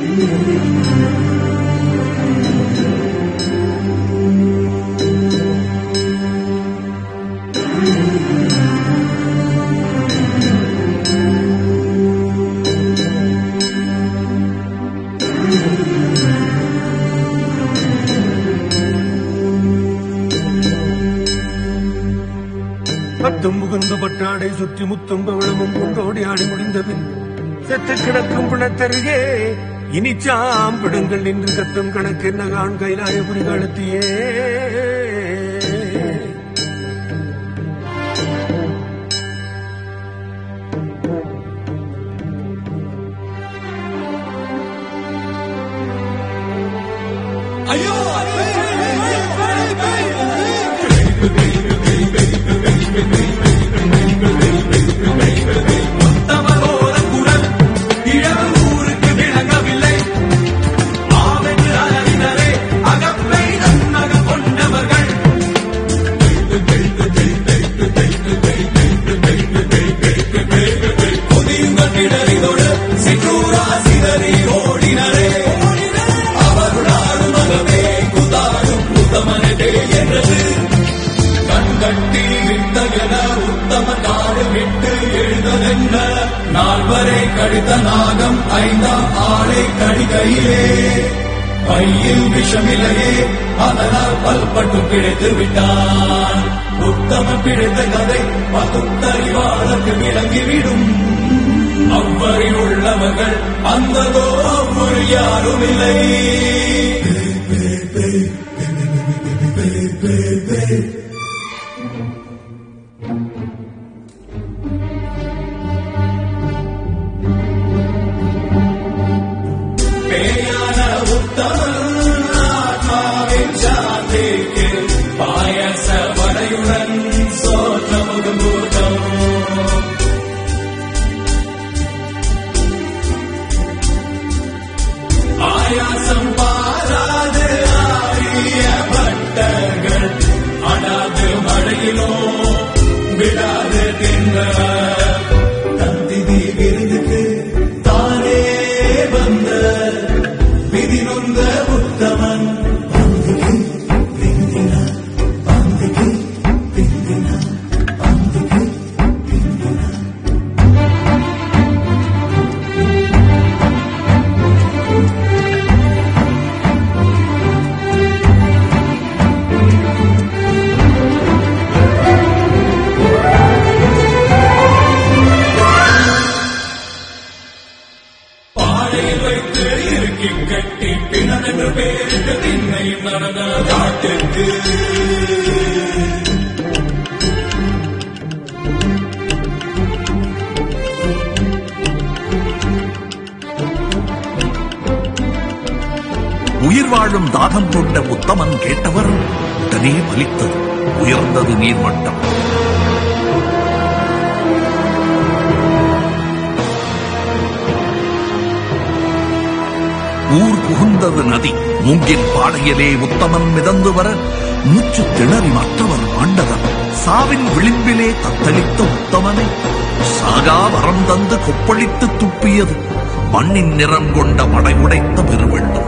பத்தும் முகந்த பட்டாடை சுற்றி முத்தும் பவளமும் கொண்டோடி ஆடி முடிந்த பின் செத்து கிடக்கும் பிணத்தருகே இனி சாம்பிடுங்கள் நின்று கத்தும் கணக்கு என்ன காண் கைலாயபுரி கழுத்தியே நால்வரை கடித்த நாகம் ஐந்தாம் ஆளை கடிகையிலே பையில் விஷமில்லையே அதனால் பல்பட்டு பிழைத்து விட்டான் உத்தமன் பிழைத்த கதை பகுத்தறிவாளருக்கு விளங்கிவிடும் அவ்வரி உள்ளவர்கள் அந்ததோ ஒரு யாரும் இல்லை பேயான உத்தமன் ஆத்மாவின் சாந்திக்கு பாயச வடையுடன் சோற்றமுகம் கூட்டம் ஆயாசம் பாராது ஆரிய பட்டர்கள் அடாது மழையிலோ விடாது தின்ற தந்திதி விருந்துக்கு தானே வந்த விதி நொந்த உத்தமன் பந்துக்கு பிந்தினான் பந்துக்கு பிந்தினான் பந்துக்கு பிந்தினான் பாடையில் வைத்து இறுக்கி கட்டி பிணம் என்று பேரிட்டு திண்ணையும் நடந்த காட்டுக்கு உயிர் வாழும் தாகம் கொண்ட உத்தமன் கேட்டவர் உடனே பலித்தது உயர்ந்தது நீர்மட்டம் ஊர் புகுந்தது நதி மூங்கில் பாடையிலே உத்தமன் மிதந்து வர மூச்சு திணறி மற்றவர் ஆண்டவர் சாவின் விளிம்பிலே தத்தளித்த உத்தமனை சாகா வரம் தந்து கொப்பளித்து துப்பியது மண்ணின் நிறம் கொண்ட மடை உடைத்த பெருவெள்ளம்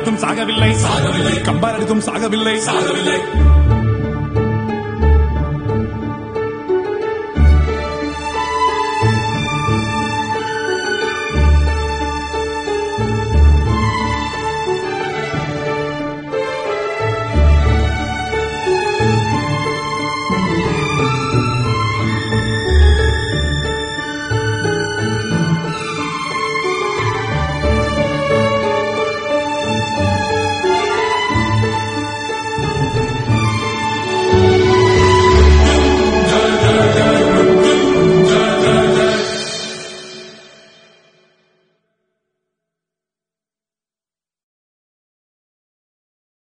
அடித்தும் சாகவில்லை சாகவில்லை. கம்பர் அடித்தும் சாகவில்லை சாகவில்லை